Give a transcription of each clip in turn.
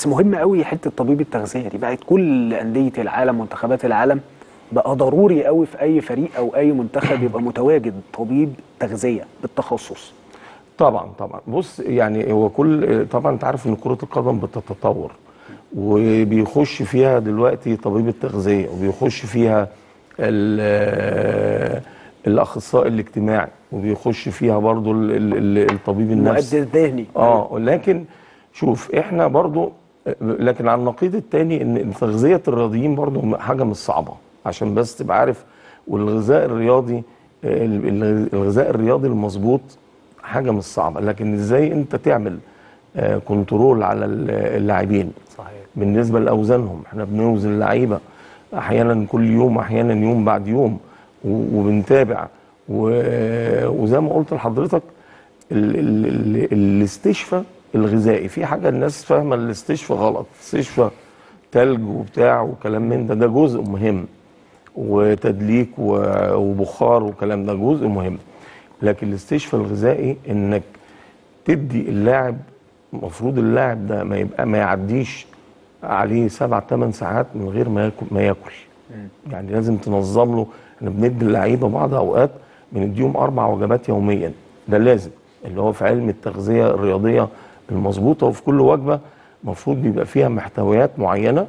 بس مهم قوي حته طبيب التغذيه دي بقت كل انديه العالم منتخبات العالم بقى ضروري قوي في اي فريق او اي منتخب يبقى متواجد طبيب تغذيه بالتخصص طبعا طبعا بص يعني هو كل طبعا انت عارف ان كره القدم بتتطور وبيخش فيها دلوقتي طبيب التغذيه وبيخش فيها ال- الاخصائي الاجتماعي وبيخش فيها برضو ال- ال- ال- الطبيب النفسي المؤدي الذهني اه لكن شوف احنا برضو لكن على النقيض التاني ان تغذيه الرياضيين برضو حاجه مش صعبه عشان بس تبقى عارف والغذاء الرياضي ال- ال- الغذاء الرياضي المظبوط حاجه مش صعبه لكن ازاي انت تعمل آه، كنترول على ال- اللاعبين صحيح بالنسبه لاوزانهم احنا بنوزن اللعيبه احيانا كل يوم احيانا يوم بعد يوم و- وبنتابع و- وزي ما قلت لحضرتك ال- ال- ال- الاستشفاء الغذائي في حاجه الناس فاهمه الاستشفاء غلط استشفاء تلج وبتاع وكلام من ده ده جزء مهم وتدليك و- وبخار وكلام ده جزء مهم لكن الاستشفاء الغذائي انك تدي اللاعب المفروض اللاعب ده ما يبقى ما يعديش عليه سبع ثمان ساعات من غير ما ياكل ما ياكل يعني لازم تنظم له احنا بندي اللعيبه بعض اوقات بنديهم اربع وجبات يوميا ده لازم اللي هو في علم التغذيه الرياضيه المظبوطه وفي كل وجبه المفروض بيبقى فيها محتويات معينه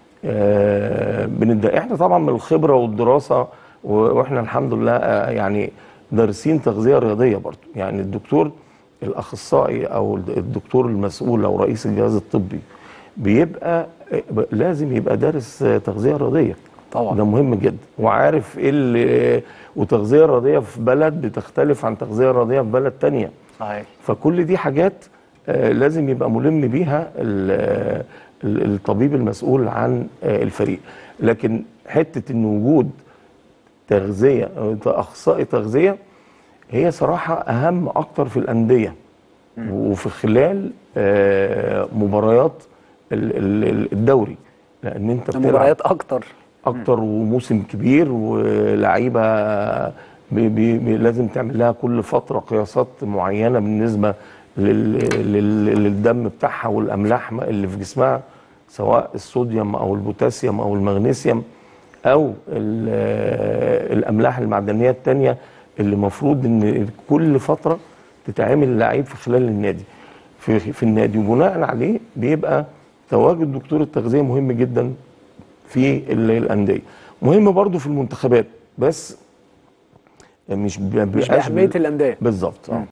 آه بنبدا احنا طبعا من الخبره والدراسه و- واحنا الحمد لله آه يعني دارسين تغذيه رياضيه برضو يعني الدكتور الاخصائي او الدكتور المسؤول او رئيس الجهاز الطبي بيبقى آه، لازم يبقى دارس آه، تغذيه رياضيه طبعا. ده مهم جدا وعارف ايه اللي وتغذيه رياضيه في بلد بتختلف عن تغذيه رياضيه في بلد تانية صحيح فكل دي حاجات آه، لازم يبقى ملم بيها ال- ال- الطبيب المسؤول عن آه، الفريق لكن حته ان وجود تغذيه أو اخصائي تغذيه هي صراحه اهم اكتر في الانديه وفي خلال آه، مباريات ال- ال- ال- الدوري لان انت بتلعب مباريات اكتر اكتر وموسم كبير ولعيبه بي بي بي لازم تعمل لها كل فتره قياسات معينه بالنسبه لل لل للدم بتاعها والاملاح اللي في جسمها سواء الصوديوم او البوتاسيوم او المغنيسيوم او ال- الاملاح المعدنيه التانية اللي المفروض ان كل فتره تتعمل للعيب في خلال النادي في في النادي وبناء عليه بيبقى تواجد دكتور التغذيه مهم جدا في ال- الانديه مهم برضو في المنتخبات بس مش ب- مش بيبقاش باهميه بال- الانديه بالظبط اه